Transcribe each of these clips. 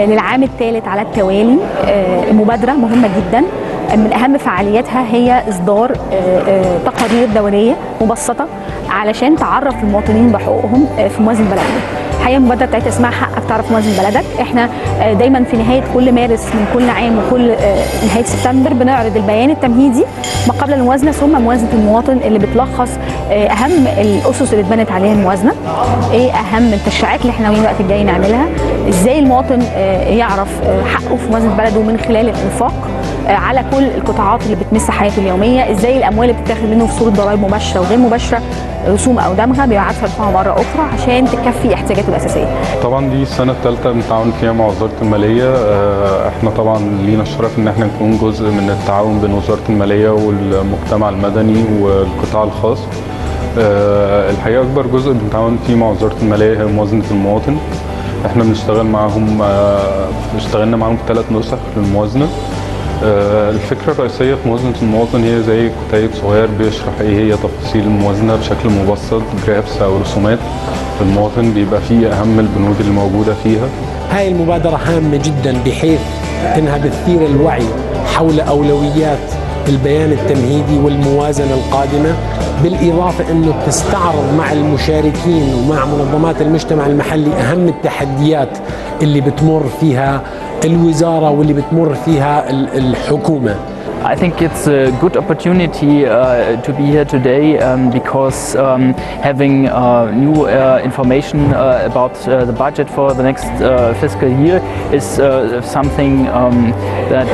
للعام الثالث على التوالي مبادره مهمه جدا من اهم فعالياتها هي اصدار تقارير دوريه مبسطه علشان تعرف المواطنين بحقوقهم في موازنه بلدهم الحقيقه المبادره بتاعتها اسمها حقك تعرف موازن بلدك احنا دايما في نهايه كل مارس من كل عام وكل نهايه سبتمبر بنعرض البيان التمهيدي ما قبل الموازنه ثم موازنه المواطن اللي بتلخص اهم الاسس اللي اتبنت عليها الموازنه ايه اهم التشريعات اللي احنا ناويين الوقت الجاي نعملها ازاي المواطن يعرف حقه في موازنه بلده من خلال الانفاق على كل القطاعات اللي بتمس حياته اليوميه ازاي الاموال اللي بتتاخد منه في صوره ضرائب مباشره وغير مباشره رسوم او دمغه بيبقى عارفه يدفعها مره اخرى عشان تكفي احتياجاته الاساسيه. طبعا دي السنه الثالثه بنتعاون فيها مع وزاره الماليه احنا طبعا لينا الشرف ان احنا نكون جزء من التعاون بين وزاره الماليه والمجتمع المدني والقطاع الخاص. الحقيقه اكبر جزء بنتعاون فيه مع وزاره الماليه هي موازنه المواطن. احنا بنشتغل معاهم اشتغلنا معاهم في ثلاث نسخ للموازنه. الفكرة الرئيسية في موازنة المواطن هي زي كتيب صغير بيشرح ايه هي تفاصيل الموازنة بشكل مبسط جرافس او رسومات المواطن بيبقى فيه اهم البنود اللي موجودة فيها هاي المبادرة هامة جدا بحيث انها بتثير الوعي حول اولويات البيان التمهيدي والموازنة القادمة بالإضافة أنه تستعرض مع المشاركين ومع منظمات المجتمع المحلي أهم التحديات اللي بتمر فيها الوزارة واللي بتمر فيها الحكومة I think it's a good opportunity uh, to be here today um, because um, having uh, new uh, information about the budget for the next fiscal year is something um, that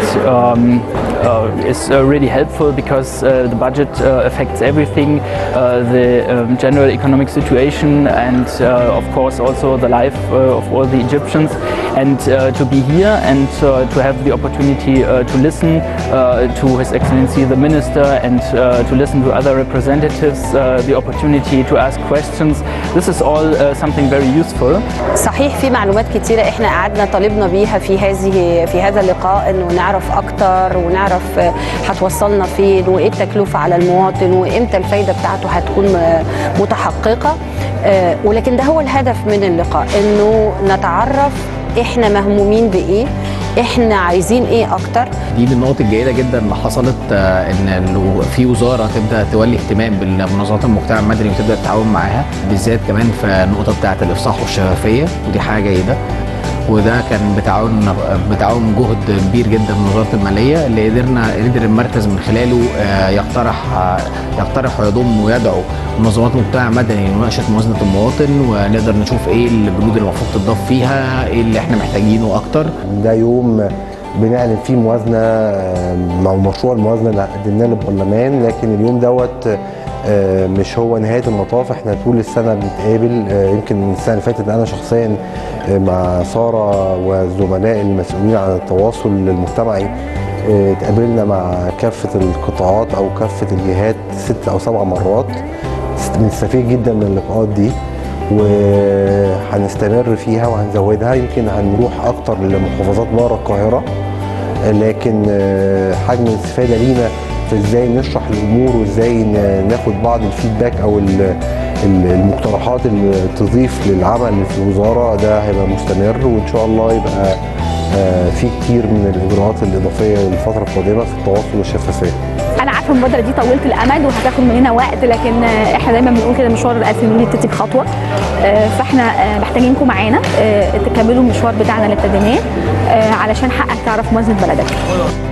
is really helpful because the budget affects everything, the general economic situation and of course also the life of all the Egyptians and to be here and to have the opportunity to listen to His Excellency the Minister and uh, to listen to other representatives, uh, the opportunity to ask questions. This is all uh, something very useful. صحيح في معلومات كتيرة احنا قعدنا طالبنا بيها في هذه في هذا اللقاء انه نعرف اكتر ونعرف هتوصلنا فين وايه التكلفة على المواطن وامتى الفايدة بتاعته هتكون متحققة ولكن ده هو الهدف من اللقاء انه نتعرف احنا مهمومين بايه احنا عايزين ايه اكتر دي من النقط الجيده جدا اللي حصلت ان في وزاره تبدا تولي اهتمام بالمنظمات المجتمع المدني وتبدا تتعاون معاها بالذات كمان في النقطه بتاعه الافصاح والشفافيه ودي حاجه جيده وده كان بتعاون بتعاون جهد كبير جدا من وزاره الماليه اللي قدرنا قدر المركز من خلاله يقترح يقترح ويضم ويدعو منظمات مجتمع مدني لمناقشه موازنه المواطن ونقدر نشوف ايه البنود اللي المفروض تضاف فيها ايه اللي احنا محتاجينه اكتر ده يوم بنعلن فيه موازنه مع مشروع الموازنه اللي قدمناه للبرلمان لكن اليوم دوت مش هو نهايه المطاف احنا طول السنه بنتقابل يمكن السنه اللي فاتت انا شخصيا مع ساره والزملاء المسؤولين عن التواصل المجتمعي اتقابلنا مع كافه القطاعات او كافه الجهات ست او سبع مرات بنستفيد جدا من اللقاءات دي وهنستمر فيها وهنزودها يمكن هنروح اكتر لمحافظات بره القاهره لكن حجم الاستفاده لينا في ازاي نشرح الامور وازاي ناخد بعض الفيدباك او المقترحات اللي تضيف للعمل في الوزاره ده هيبقى مستمر وان شاء الله يبقى في كتير من الاجراءات الاضافيه للفتره القادمه في التواصل والشفافيه. انا عارفه المبادره دي طويله الامد وهتاخد مننا وقت لكن احنا دايما بنقول كده مشوار الالف ميل يبتدي بخطوه فاحنا محتاجينكم معانا تكملوا المشوار بتاعنا اللي ابتديناه علشان حقك تعرف موازنه بلدك.